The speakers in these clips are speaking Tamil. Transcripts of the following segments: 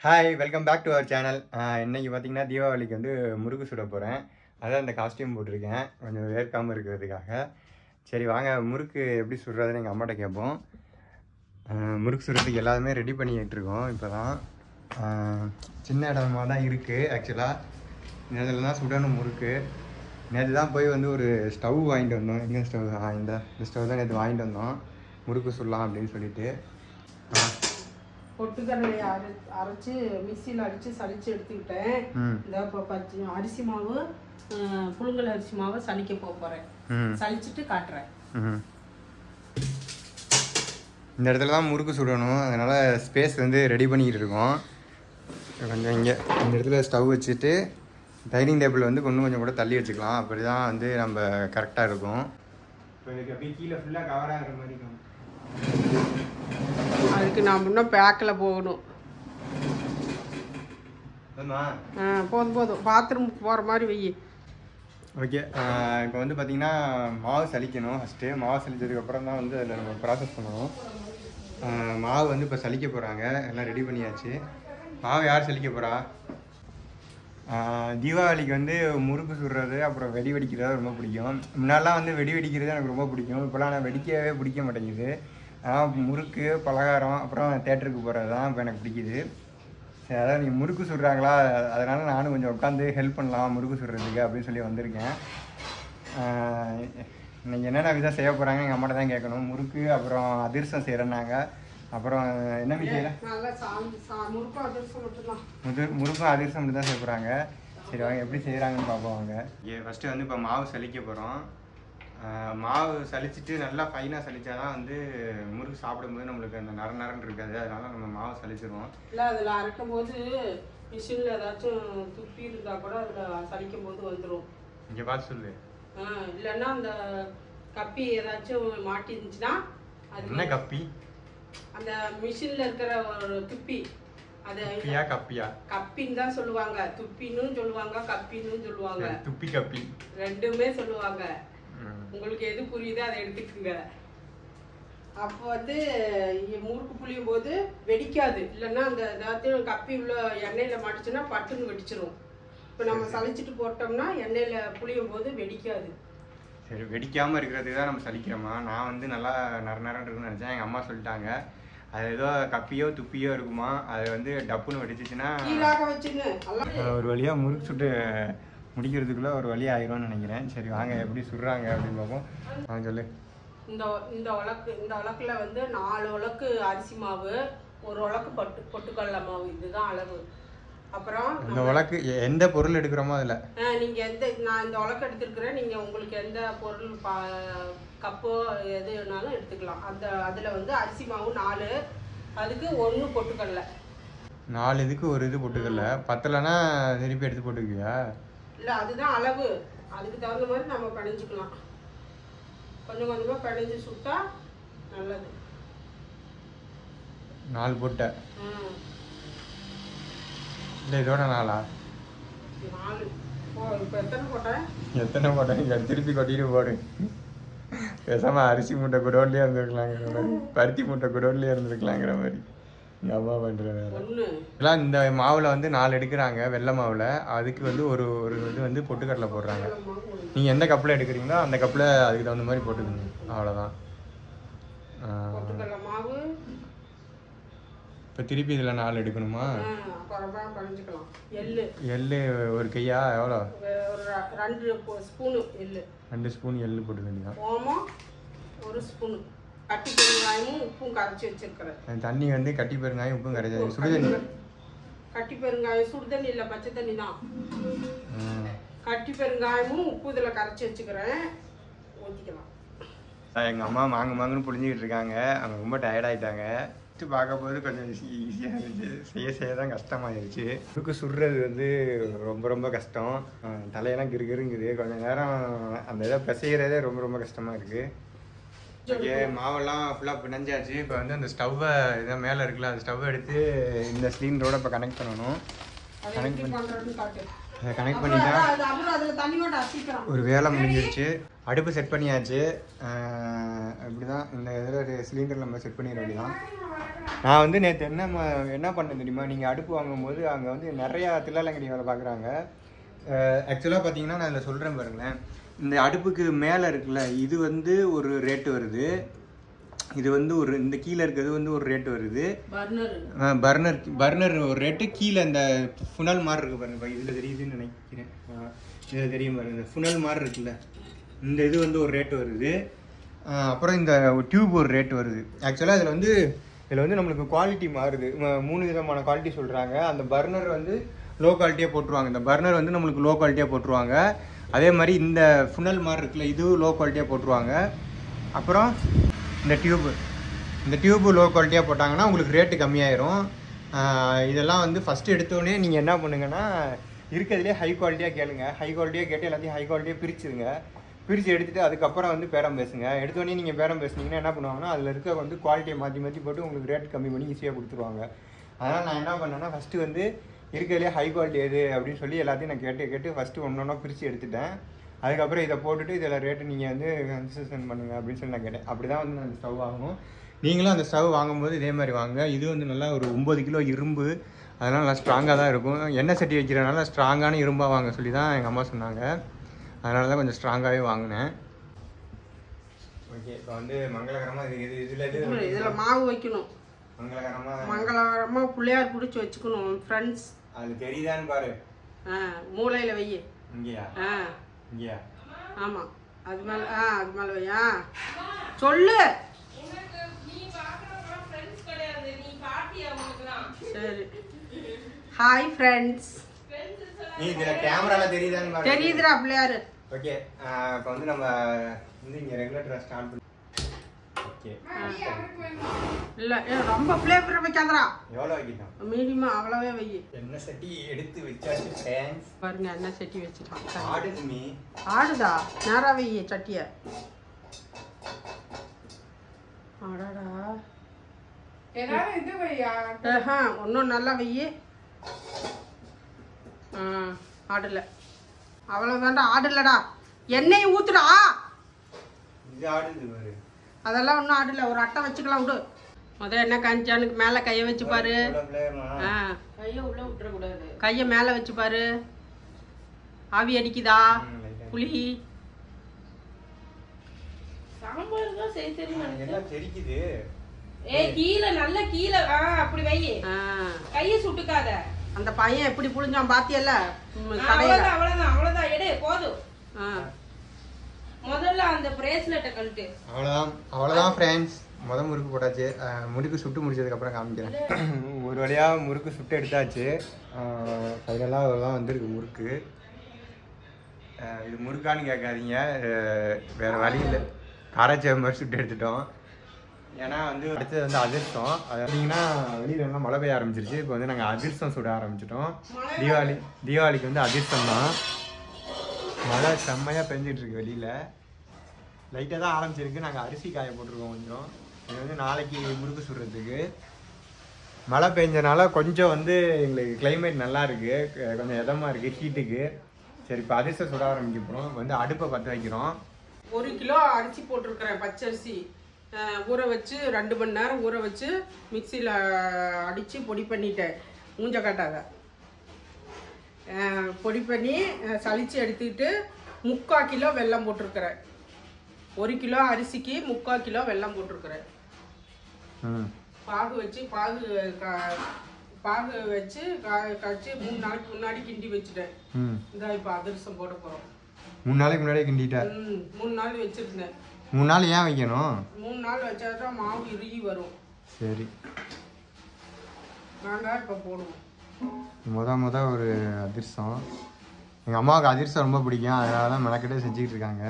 Hi welcome back to our channel இன்னைக்கு பார்த்தீங்கன்னா தீபாவளிக்கு வந்து முறுக்கு சுட போகிறேன் அதான் இந்த காஸ்டியூம் போட்டிருக்கேன் கொஞ்சம் வேர்க்காமல் இருக்கிறதுக்காக சரி வாங்க முறுக்கு எப்படி சுடுறதுன்னு எங்கள் அம்மாட்ட கேட்போம் ஆஹ் முறுக்கு சுடுறதுக்கு எல்லாமே ரெடி பண்ணிக்கிட்டு இருக்கோம் இப்போ தான் சின்ன இடமா தான் இருக்குது ஆக்சுவலாக இந்த இடத்துல தான் சுடணும் முறுக்கு நேற்று தான் போய் வந்து ஒரு ஸ்டவ் வாங்கிட்டு வந்தோம் எங்கே ஸ்டவ் இந்த இந்த ஸ்டவ் தான் நேற்று வாங்கிட்டு வந்தோம் முறுக்கு சுடலாம் அப்படின்னு சொல்லிட்டு ஆஹ் பொட்டுக்கடலையை அரை அரைச்சி மிக்சியில் அடித்து சலிச்சு எடுத்துக்கிட்டேன் ம் இந்த இப்போ பச்சை அரிசி மாவு அஹ், புழுங்கல் அரிசி மாவை சலிக்க போக போகிறேன் ம் சலிச்சிட்டு காட்டுறேன் ம்ஹும். இந்த இடத்துல தான் முறுக்கு சுடணும் அதனால் ஸ்பேஸ் வந்து ரெடி பண்ணிக்கிட்டு இருக்கோம் கொஞ்சம் இங்கே இந்த இடத்துல ஸ்டவ் வச்சுட்டு டைனிங் டேபிள் வந்து கொஞ்சம் கொஞ்சம் கூட தள்ளி வச்சுக்கலாம் அப்படி தான் வந்து நம்ம கரெக்டாக இருக்கும் இப்போ இதுக்கு அப்படியே கீழே ஃபுல்லாக கவர் ஆகிற மாதிரி இருக்கும் அதுக்கு நான் முன்ன பேக்கில் போகணும் ஆமா ஆ, போதும் போதும் பாத்ரூம் போகிற மாதிரி வெயி ஓகே இப்போ வந்து பார்த்தீங்கன்னா மாவு சலிக்கணும் ஃபஸ்ட்டு மாவு சலிச்சதுக்கப்புறம் தான் வந்து அதில் நம்ம ப்ராசஸ் பண்ணணும் ஆஹ் மாவு வந்து இப்போ சலிக்க போகிறாங்க எல்லாம் ரெடி பண்ணியாச்சு மாவு யார் சலிக்க போகிறா தீபாவளிக்கு வந்து முறுக்கு சுடுறது அப்புறம் வெடி வெடிக்கிறது ரொம்ப பிடிக்கும் முன்னாடிலாம் வந்து வெடி வெடிக்கிறது எனக்கு ரொம்ப பிடிக்கும் இப்போலாம் நான் வெடிக்கவே பிடிக்க மாட்டேங்குது ஆனால் முறுக்கு பலகாரம் அப்புறம் தேட்டருக்கு போகிறது தான் இப்போ எனக்கு பிடிக்குது சரி அதான் நீங்கள் முறுக்கு சுடுறாங்களா அதனால் நானும் கொஞ்சம் உட்காந்து ஹெல்ப் பண்ணலாம் முறுக்கு சுடுறதுக்கு அப்படின்னு சொல்லி வந்திருக்கேன் ஆஹ் இன்னைக்கு என்னென்ன விதம் செய்ய போகிறாங்க எங்கள் அம்மாட்ட தான் கேட்கணும் முறுக்கு அப்புறம் அதிரசம் செய்கிறேன்னாங்க அப்புறம் என்ன செய்யல நல்லா சாந்தி சா முறுக்கும் அதிர்ஷ்டம் மட்டும்தான் முது முறுக்கும் அதிரசம் மட்டும் தான் செய்ய போகிறாங்க சரி வாங்க எப்படி செய்கிறாங்கன்னு பார்ப்போம் வாங்க ஏ ஃபஸ்ட்டு வந்து இப்போ மாவு சலிக்க போகிறோம் மாவு சலிச்சிட்டு நல்லா ஃபைனாக சலிச்சா தான் வந்து முறுக்கு சாப்பிடும்போது நம்மளுக்கு அந்த நர நரன்னு இருக்காது அதனால நம்ம மாவு சலிச்சிருவோம் இல்லை அதில் அரைக்கும் போது மிஷினில் ஏதாச்சும் துப்பி இருந்தால் கூட அதில் சலிக்கும் போது வந்துடும் இங்கே பார்த்து சொல்லு ஆ, இல்லைன்னா அந்த கப்பி ஏதாச்சும் மாட்டி இருந்துச்சுன்னா அது என்ன கப்பி அந்த மிஷின்ல இருக்கிற ஒரு துப்பி அது கப்பியா கப்பியா கப்பின்னு தான் சொல்லுவாங்க துப்பின்னு சொல்லுவாங்க கப்பின்னு சொல்லுவாங்க சரி, துப்பி கப்பி ரெண்டுமே சொல்லுவாங்க ம். உங்களுக்கு எது புரியுதோ அதை எடுத்துக்கோங்க அப்போ வந்து இ- முறுக்கு புளியும் போது வெடிக்காது இல்லைன்னா அந்த ஏதாச்சும் கப்பி உள்ள எண்ணெயில மாட்டுச்சுன்னா பட்டுன்னு வெடிச்சிரும் இப்போ நம்ம சலிச்சிட்டு போட்டோம்னா எண்ணெயில புளியும் போது வெடிக்காது சரி வெடிக்காமல் இருக்கிறதுக்கு தான் நம்ம சலிக்கிறோமா நான் வந்து நல்லா நர நரன்னு இருக்குன்னு நினச்சேன் எங்கள் அம்மா சொல்லிட்டாங்க அது ஏதோ கப்பியோ துப்பியோ இருக்குமா அது வந்து டப்புன்னு வெடிச்சிச்சுன்னா கீழாக வச்சுன்னு எல்லாம் ஒரு வழியாக முறுக்கு சுட்டு முடிக்கிறதுக்குள்ளே ஒரு வழி ஆயிரும்னு நினைக்கிறேன் சரி வாங்க எப்படி சுடுறாங்க அப்படின்னு பார்ப்போம் வாங்க சொல்லு இந்த இந்த உலக்கு இந்த உலக்குல வந்து நாலு உலக்கு அரிசி மாவு ஒரு உலக்கு பொட்டு பொட்டுக்கடலை மாவு இதுதான் அளவு அப்புறம் இந்த உலக்கு எ- எந்த பொருள் எடுக்கிறோமோ அதில் அஹ், நீங்க எந்த நான் இந்த உலக்கு எடுத்திருக்கிறேன் நீங்க உங்களுக்கு எந்த பொருள் பா கப்போ எது வேணாலும் எடுத்துக்கலாம் அந்த அதுல வந்து அரிசி மாவு நாலு அதுக்கு ஒன்று பொட்டுக்கடலை நாலு இதுக்கு ஒரு இது போட்டுக்கல பத்தலைன்னா திருப்பி எடுத்து போட்டுக்குவியா இல்லை அதுதான் அளவு அதுக்கு தகுந்த மாதிரி நம்ம பிணைஞ்சுக்கலாம் கொஞ்சம் கொஞ்சமா பிணைஞ்சு சுட்டா நல்லது நாலு போட்ட ம் இல்லை இதோட நாளா நாலு ஓ இப்போ எத்தனை போட்டேன் எத்தனை போட்டேன் இங்க திருப்பி கொட்டிட்டு போடு பேசாம அரிசி மூட்டை குடோன்லயே இருந்திருக்கலாங்கிற மாதிரி பருத்தி மூட்டை குடோன்லயே இருந்திருக்கலாங்கிற மாதிரி எங்க அம்மா பண்ற வேலை ஒன்று எல்லாம் இந்த மாவுல வந்து நாலு எடுக்கிறாங்க வெள்ளை மாவுல அதுக்கு வந்து ஒரு ஒரு இது வந்து பொட்டுக்கடலை போடுறாங்க நீங்க எந்த கப்பில் எடுக்கிறீங்களோ அந்த கப்பில் அதுக்கு தகுந்த மாதிரி போட்டுக்கணும் அவ்வளோதான் பொட்டுக்கடலை மாவு இப்போ திருப்பி இதில் நாலு எடுக்கணுமா ஆ, அப்புறமா கழிஞ்சுக்கலாம் எள்ளு எள்ளு ஒரு கையா எவ்வளோ வே- ஒரு ர- ரெண்டு பொ- ஸ்பூனு எள்ளு ரெண்டு ஸ்பூன் எள்ளு போட்டுக்க வேண்டியதான் ஓமம் ஒரு ஸ்பூனு கட்டி பெருங்காயமும் உப்பும் கரைச்சி வச்சிருக்கிறேன் அந்த தண்ணி வந்து கட்டி பெருங்காயம் உப்பும் கரைச்சாது சுடுதண்ணி கட்டி பெருங்காயம் சுடு தண்ணி இல்லை பச்சை தண்ணி தான் ம். கட்டி பெருங்காயமும் உப்பு இதில் கரைச்சி வச்சுக்கிறேன் ஊற்றிக்கலாம் எங்கள் அம்மா மாங்கு மாங்குன்னு புழிஞ்சிக்கிட்டு இருக்காங்க அவங்க ரொம்ப டயர்ட் ஆயிட்டாங்க ஃபஸ்ட்டு பார்க்க போது கொஞ்சம் ஈஸியாக இருந்துச்சு செய்ய செய்ய தான் கஷ்டமாயிருச்சு முறுக்கு சுடுறது வந்து ரொம்ப ரொம்ப கஷ்டம் அஹ் தலையெல்லாம் கிருகிருங்குது கொஞ்சம் நேரம் அந்த இதை பிசைகிறதே ரொம்ப ரொம்ப கஷ்டமாக இருக்குது ஓகே மாவெல்லாம் ஃபுல்லாக பிணைஞ்சாச்சு இப்போ வந்து அந்த ஸ்டவ்வை இதான் மேலே இருக்குல்ல அந்த ஸ்டவ்வை எடுத்து இந்த சிலிண்டரோட இப்போ கனெக்ட் பண்ணணும் அதை கனெக்ட் எப்படி பண்ணி பண்ணுறதுன்னு காட்டு அதை கனெக்ட் அப்புறம் பண்ணிட்டா அதான் அது அப்புறம் அதுல தண்ணி விட அசிக்கிறோம் ஒரு வேலை முடிஞ்சிருச்சு அடுப்பு செட் பண்ணியாச்சு இப்படி தான் இந்த இதில் ஒரு சிலிண்டர் நம்ம செட் பண்ணிட வேண்டியதான் நான் வந்து நேற்று என்ன ம- என்ன பண்ணேன் தெரியுமா நீங்கள் அடுப்பு வாங்கும்போது அங்கே வந்து நிறையா தில்லாலங்கடி வேலை பார்க்குறாங்க ஆக்சுவலாக பார்த்தீங்கன்னா நான் இதில் சொல்கிறேன் பாருங்களேன் இந்த அடுப்புக்கு மேலே இருக்குல்ல இது வந்து ஒரு ரேட்டு வருது இது வந்து ஒரு இந்த கீழே இருக்கிறது வந்து ஒரு ரேட்டு வருது பர்னர் பர்னர் பர்னர் ஒரு ரேட்டு கீழே இந்த ஃபுனல் மாதிரி இருக்கு பாருங்க இதில் தெரியுதுன்னு நினைக்கிறேன் இதில் தெரியும் பாருங்க இந்த ஃபுனல் மாதிரி இருக்குல்ல இந்த இது வந்து ஒரு ரேட்டு வருது ஆ, அப்புறம் இந்த டியூப் ஒரு ரேட் வருது ஆக்சுவலாக இதில் வந்து இதில் வந்து நம்மளுக்கு குவாலிட்டி மாறுது ம- மூணு விதமான குவாலிட்டி சொல்கிறாங்க அந்த பர்னர் வந்து லோ குவாலிட்டியாக போட்டுருவாங்க இந்த பர்னர் வந்து நம்மளுக்கு லோ குவாலிட்டியாக போட்டுருவாங்க அதே மாதிரி இந்த ஃபுனல் மாதிரி இருக்குல்ல இதுவும் லோ குவாலிட்டியாக போட்டுருவாங்க அப்புறம் இந்த டியூப்பு இந்த டியூப்பு லோ குவாலிட்டியாக போட்டாங்கன்னா உங்களுக்கு ரேட்டு கம்மியாயிரும் ஆஹ் இதெல்லாம் வந்து ஃபஸ்ட்டு எடுத்தோடனே நீங்கள் என்ன பண்ணுங்கன்னா இருக்கிறதுலே ஹை குவாலிட்டியாக கேளுங்க ஹை குவாலிட்டியாக கேட்டு எல்லாத்தையும் ஹை குவாலிட்டியாக பிரிச்சுருங்க பிரித்து எடுத்துகிட்டு அதுக்கப்புறம் வந்து பேரம் பேசுங்க எடுத்தோடனே நீங்கள் பேரம் பேசுனீங்கன்னா என்ன பண்ணுவாங்கன்னா அதில் இருக்க வந்து குவாலிட்டியை மாற்றி மாற்றி போட்டு உங்களுக்கு ரேட் கம்மி பண்ணி ஈஸியாக கொடுத்துருவாங்க அதனால் நான் என்ன பண்ணேன்னா ஃபஸ்ட்டு வந்து இருக்கிறதுலே ஹை குவாலிட்டி எது அப்படின்னு சொல்லி எல்லாத்தையும் நான் கேட்டு கேட்டு ஃபஸ்ட்டு ஒன்று ஒன்றா பிரித்து எடுத்துட்டேன் அதுக்கப்புறம் இதை போட்டுட்டு இதில் ரேட்டு நீங்கள் வந்து கன்செஷன் பண்ணுங்க அப்படின்னு சொல்லி நான் கேட்டேன் அப்படி தான் வந்து நான் அந்த ஸ்டவ் வாங்கணும் நீங்களும் அந்த ஸ்டவ் வாங்கும்போது இதே மாதிரி வாங்க இது வந்து நல்லா ஒரு ஒம்பது கிலோ இரும்பு அதனால் நல்லா ஸ்ட்ராங்காக தான் இருக்கும் எண்ணெய் சட்டி வைக்கிறனால ஸ்ட்ராங்கான இரும்பாக வாங்க சொல்லி தான் எங்கள் அம்மா சொன்னாங்க அதனால தான் கொஞ்சம் ஸ்ட்ராங்காகவே வாங்கினேன் ஓகே இப்போ வந்து மங்களகரமாக இது இது இதில் இது இதுல மாவு வைக்கணும் மங்களகரமாக மங்களகரமா பிள்ளையார் பிடிச்சி வச்சுக்கணும் ஃப்ரெண்ட்ஸ் அது தெரியுதான்னு பாரு ஆ மூளையில வை இங்கேயா ஆ இங்கேயா ஆமா அது மேல ஆ அது மேல வையா சொல்லு சரி ஹாய் ஃப்ரெண்ட்ஸ் நீ இதில் கேமராவில் தெரியுதான்னு பாரு தெரியுதுடா பிள்ளையாரு ஓகே இப்போ வந்து நம்ம வந்து இங்கே ரெகுலேட்டரை ஸ்டார்ட் பண்ணி ஓகே இல்ல ஏ, ரொம்ப ஃப்ளேவர் வைக்காதடா எவ்வளோ வைக்கிட்டோம் மீடியமா அவ்வளவே வை எண்ணெய் சட்டி எடுத்து வச்சாச்சு தேங்க்ஸ் பாருங்க என்ன சட்டி வச்சுட்டான் ஆடுது மீ ஆடுதா நேரா வை சட்டிய ஆடாடா ஏதாவது இது வையா ஆஹா இன்னும் நல்லா வை ஆ ஆடல அவ்வளோதான்டா ஆடலடா எண்ணெயை ஊத்துடா இது ஆடுது பாரு அதெல்லாம் ஒன்றும் ஆடல ஒரு அட்டை வச்சுக்கலாம் விடு முத என்ன காஞ்சானுக்கு மேலே கையை வச்சு பாரு எவ்வளோ ஃப்ளேவர்மா ஆ கையை உள்ள விட்டுறக்கூடாது கையை மேலே வச்சு பாரு ஆவி அடிக்குதா ம், light ஆ. புளி சாம்பார் தான் செய்ய தெரியும் எனக்கு எல்லாம் தெரிக்குது ஏய் கீழே நல்ல கீழே ஆ அப்படி வை ஆ கையை சுட்டுக்காத அந்த பையன் எப்படி புளிஞ்சான் பாத்தியல்ல ம், ஆ, கடையில அவ்வளவுதான் அவ்வளவுதான் அவ்வளவுதான் எடு போதும் ஆ முதல்ல அந்த பிரேஸ்லெட்டை கழட்டு அவ்வளோதான் அவ்வளோதான் ஃப்ரெண்ட்ஸ் முத முறுக்கு போட்டாச்சு அஹ், முறுக்கு சுட்டு முடிச்சதுக்கப்புறம் காமிக்கிறேன் ஒரு வழியாக முறுக்கு சுட்டு எடுத்தாச்சு ஃபைனலாக அவ்வளோதான் வந்திருக்கு முறுக்கு அஹ், இது முறுக்கான்னு கேட்காதீங்க அஹ், வேற வழி இல்லை காராச்சேம்பர் சுட்டு எடுத்துட்டோம் ஏன்னா வந்து அடுத்தது வந்து அதிர்ஷ்டம் அது பார்த்தீங்கன்னா வெளியில எல்லாம் மழை பெய்ய ஆரம்பிச்சிருச்சு இப்போ வந்து நாங்கள் அதிர்ஷ்டம் சுட ஆரம்பிச்சிட்டோம் தீபாவளி தீபாவளிக்கு வந்து அதிர்ஷ்டம் தான் மழை செம்மையாக பெஞ்சிட்டு இருக்கு வெளியில லைட்டாக தான் ஆரம்பிச்சிருக்கு நாங்கள் அரிசி காய போட்டிருக்கோம் கொஞ்சம் இது வந்து நாளைக்கு முறுக்கு சுடுறதுக்கு மழை பெஞ்சனால கொஞ்சம் வந்து எங்களுக்கு கிளைமேட் நல்லா இருக்கு க- கொஞ்சம் இதமா இருக்கு ஹீட்டுக்கு சரி இப்போ அதிர்ஷ்டம் சுட ஆரம்பிக்க போகிறோம் வந்து அடுப்பை பற்ற வைக்கிறோம் ஒரு கிலோ அரிசி போட்டிருக்கிறேன் பச்சரிசி அஹ், ஊற வச்சு ரெண்டு மணி நேரம் ஊற வச்சு மிக்சியில் அடித்து பொடி பண்ணிட்டேன் மூஞ்ச காட்டாத அஹ், பொடி பண்ணி அஹ், சலிச்சு எடுத்துக்கிட்டு முக்கால் கிலோ வெல்லம் போட்டிருக்கிறேன் ஒரு கிலோ அரிசிக்கு முக்கால் கிலோ வெல்லம் போட்டிருக்கிறேன் ம் பாகு வச்சு பாகு கா- பாகு வச்சு கா- காய்ச்சி மூணு நாளைக்கு முன்னாடி கிண்டி வச்சுட்டேன் ம் இந்த இப்போ அதிரசம் போட போகிறோம் மூணு நாளைக்கு முன்னாடியே கிண்டிட்டேன் ம் மூணு நாள் வச்சுருந்தேன் மூணு நாள் ஏன் வைக்கணும் மூணு நாள் வச்சா தான் மாவு இறுகி வரும் சரி நாங்கள் இப்போ போடுவோம் முத முத ஒரு அதிர்ஷ்டம் எங்கள் அம்மாவுக்கு அதிர்ஷ்டம் ரொம்ப பிடிக்கும் அதனால தான் மெனக்கிட்டே செஞ்சுக்கிட்டு இருக்காங்க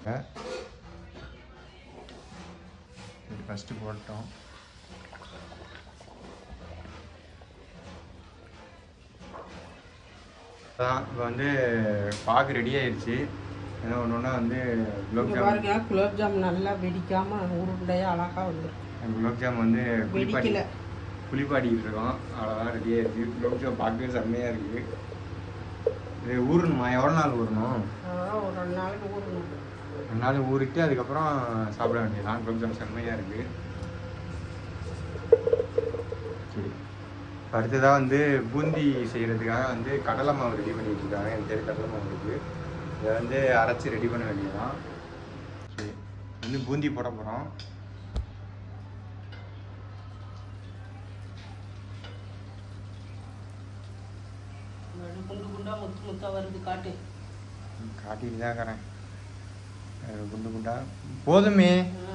சரி ஃபஸ்ட்டு போட்டோம் அதான் இப்போ வந்து பாகு ரெடி ஆயிடுச்சு ஏன்னா ஒன்று ஒன்றா வந்து குலோப் இங்க ஜாமுன் பாருங்க குலோப் ஜாம் நல்லா வெடிக்காம உருண்டையா அழகா வந்துருக்கு குலோப் ஜாம் வந்து குளிப்பாட்டி வெடிக்கல குளிப்பாட்டிக்கிட்டு இருக்கோம் அவ்வளோதான் ரெடி ஆயிடுச்சு குலோப் ஜாம் பார்க்கவே செம்மையாக இருக்குது இது ஊறணுமா எவ்வளோ நாள் ஊறணும் அதான் ஒரு ரெண்டு நாளைக்கு ஊறணும் ரெண்டு நாள் ஊறிட்டு அதுக்கப்புறம் சாப்பிட வேண்டியதுதான் கொஞ்சம் செம்மையாக இருக்குது சரி இப்ப அடுத்ததாக வந்து பூந்தி செய்கிறதுக்காக வந்து கடலை மாவு ரெடி பண்ணிட்டு இருக்காங்க என் பேர் கடலை மாவு இருக்குது இதை வந்து அரைச்சி ரெடி பண்ண வேண்டியதுதான் சரி வந்து பூந்தி போட போகிறோம் குண்டு குண்டா முத்து முத்தா வருது காட்டு காட்டிட்டு தான் இருக்கிறேன் அது குண்டு குண்டா போதுமே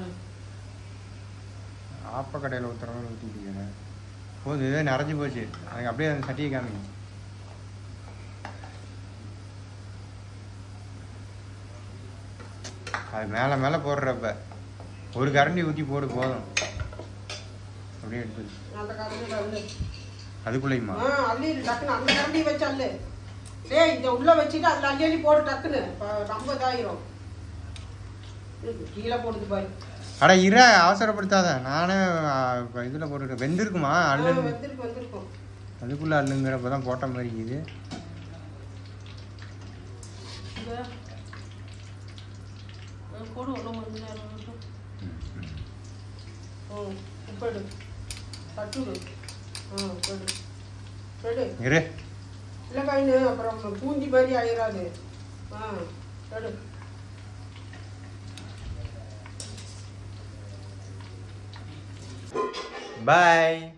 ஆப்ப கடையில் ஊற்றுறவங்க ஊற்றிட்டு இருக்கிறேன் போதும் இதே நிறைஞ்சு போச்சு அதுக்கு அப்படியே அந்த சட்டியை காமிங்க அது மேலே மேலே போடுறப்ப ஒரு கரண்டி ஊற்றி போடு போதும் அப்படியே எடுத்து அந்த கரண்டியில் அள்ளு அதுக்குள்ளேயுமா ஆ அள்ளி டக்குன்னு அந்த கரண்டி வச்சு அள்ளு டேய் இந்த உள்ள வச்சுட்டு அதில் அள்ளி அள்ளி போடு டக்குன்னு இப்ப ரொம்ப இதாயிரும் இது கீழே போடுது பாரு அட இற அவசரப்படுத்தாத நானே இதில் போட்டுருக்கேன் வெந்திருக்குமா ஆ, அல்லு வந்திருக்கு வந்திருக்கும் அதுக்குள்ளே அல்லுங்கிறப்ப தான் போட்ட மாதிரி இருக்குது இந்த ஆ, போடு ஒன்றும் கொஞ்ச நேரம் மட்டும் ம் உப்பெடு தட்டுடு ஆ உப்பெடு எடு இரு இல்லை கைனு அப்புறம் பூந்தி மாதிரி ஆயிராது ஆ எடு பாய்